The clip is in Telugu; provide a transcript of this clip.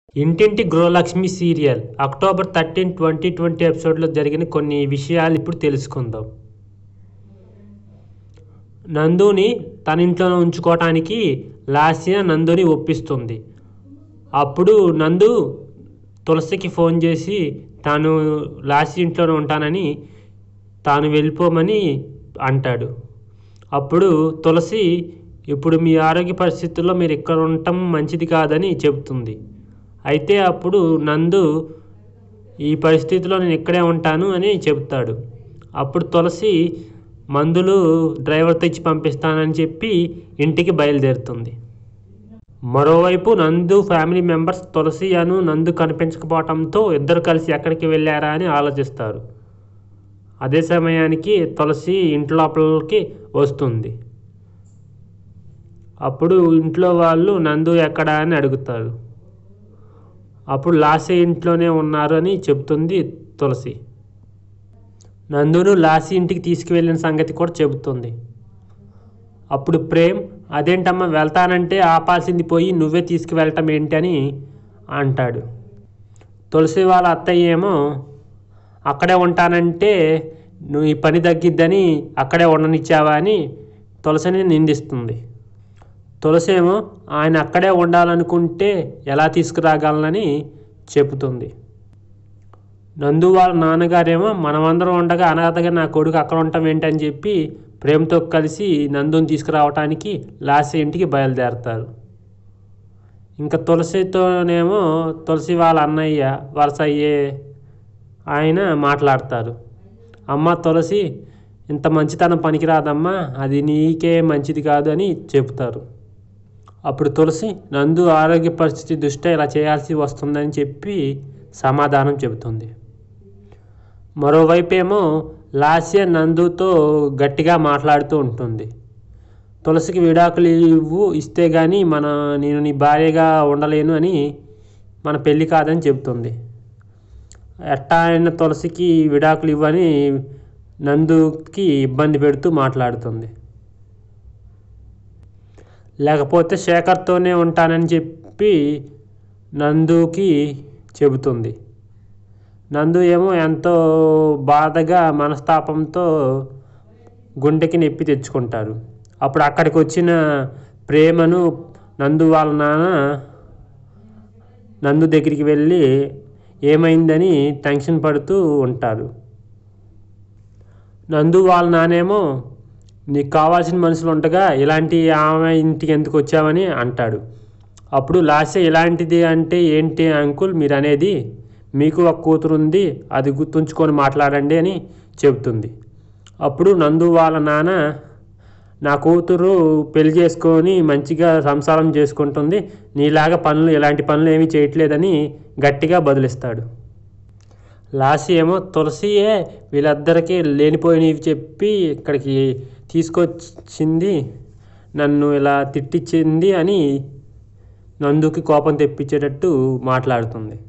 ఇంటింటి Gruhalakshmi serial October thirteen twenty twenty ఎపిసోడ్లో జరిగిన కొన్ని విషయాలు ఇప్పుడు తెలుసుకుందాం నందుని తన ఇంట్లోనే ఉంచుకోవటానికి లాస్య నందుని ఒప్పిస్తుంది అప్పుడు నందు తులసికి ఫోన్ చేసి తాను లాస్య ఇంట్లోనే ఉంటానని తాను వెళ్ళిపోమని అంటాడు అప్పుడు తులసి ఇప్పుడు మీ ఆరోగ్య పరిస్థితుల్లో మీరు ఇక్కడ ఉండటం మంచిది కాదని చెబుతుంది అయితే అప్పుడు నందు ఈ పరిస్థితిలో నేను ఇక్కడే ఉంటాను అని చెబుతాడు అప్పుడు తులసి మందులు డ్రైవర్ తెచ్చి పంపిస్తానని చెప్పి ఇంటికి బయలుదేరుతుంది మరోవైపు నందు ఫ్యామిలీ మెంబర్స్ తులసి అను నందు కనిపించకపోవడంతో ఇద్దరు కలిసి ఎక్కడికి వెళ్ళారా అని ఆలోచిస్తారు అదే సమయానికి తులసి ఇంటి లోపలికి వస్తుంది అప్పుడు ఇంట్లో వాళ్ళు నందు ఎక్కడా అని అడుగుతారు అప్పుడు లాసే ఇంట్లోనే ఉన్నారు అని చెబుతుంది తులసి నందును లాసి ఇంటికి తీసుకువెళ్ళిన సంగతి కూడా చెబుతుంది అప్పుడు ప్రేమ్ అదేంటమ్మా వెళ్తానంటే ఆపాల్సింది పోయి నువ్వే తీసుకువెళ్ళటం ఏంటి అని అంటాడు తులసి వాళ్ళ అత్తయ్య ఏమో అక్కడే ఉంటానంటే నువ్వు ఈ పని తగ్గిద్దని అక్కడే ఉండనిచ్చావా అని తులసిని నిందిస్తుంది తులసి ఏమో ఆయన అక్కడే ఉండాలనుకుంటే ఎలా తీసుకురాగలనని చెబుతుంది నందు వాళ్ళ నాన్నగారేమో మనమందరం ఉండగా అనాథగా నా కొడుకు అక్కడ ఉండటం ఏంటని చెప్పి ప్రేమతో కలిసి నందుని తీసుకురావటానికి లాస్ట్ ఇంటికి బయలుదేరతారు ఇంకా తులసితోనేమో తులసి వాళ్ళ అన్నయ్య వరుస అయ్యే ఆయన మాట్లాడతారు అమ్మ తులసి ఇంత మంచితనం పనికిరాదమ్మా అది నీకే మంచిది కాదు అని చెబుతారు అప్పుడు తులసి నందు ఆరోగ్య పరిస్థితి దృష్ట్యా ఇలా చేయాల్సి వస్తుందని చెప్పి సమాధానం చెబుతుంది మరోవైపు ఏమో లాస్య నందుతో గట్టిగా మాట్లాడుతూ ఉంటుంది తులసికి విడాకులు ఇవ్వు ఇస్తే కానీ మన నేను నీ భార్యగా ఉండలేను అని మన పెళ్ళి కాదని చెబుతుంది ఎట్టా అయిన తులసికి విడాకులు ఇవ్వని నందుకి ఇబ్బంది పెడుతూ మాట్లాడుతుంది లేకపోతే శేఖర్తోనే ఉంటానని చెప్పి నందుకి చెబుతుంది నందు ఏమో ఎంతో బాధగా మనస్తాపంతో గుండెకి నొప్పి తెచ్చుకుంటారు అప్పుడు అక్కడికి వచ్చిన ప్రేమను నందు వాళ్ళ నాన్న నందు దగ్గరికి వెళ్ళి ఏమైందని టెన్షన్ పడుతూ ఉంటారు నందు వాళ్ళ నానేమో నీకు కావాల్సిన మనుషులు ఉండగా ఇలాంటి ఆమె ఇంటికి ఎందుకు వచ్చావని అంటాడు అప్పుడు లాస్య ఇలాంటిది అంటే ఏంటి అంకుల్ మీరు అనేది మీకు ఒక కూతురు ఉంది అది గుర్తుంచుకొని మాట్లాడండి అని చెబుతుంది అప్పుడు నందు వాళ్ళ నాన్న నా కూతురు పెళ్లి చేసుకొని మంచిగా సంసారం చేసుకుంటుంది నీలాగా పనులు ఇలాంటి పనులు ఏమీ చేయట్లేదని గట్టిగా బదులిస్తాడు లాసి ఏమో తులసియే వీళ్ళిద్దరికీ లేనిపోయినవి చెప్పి ఇక్కడికి తీసుకొచ్చింది నన్ను ఇలా తిట్టించింది అని నందుకి కోపం తెప్పించేటట్టు మాట్లాడుతుంది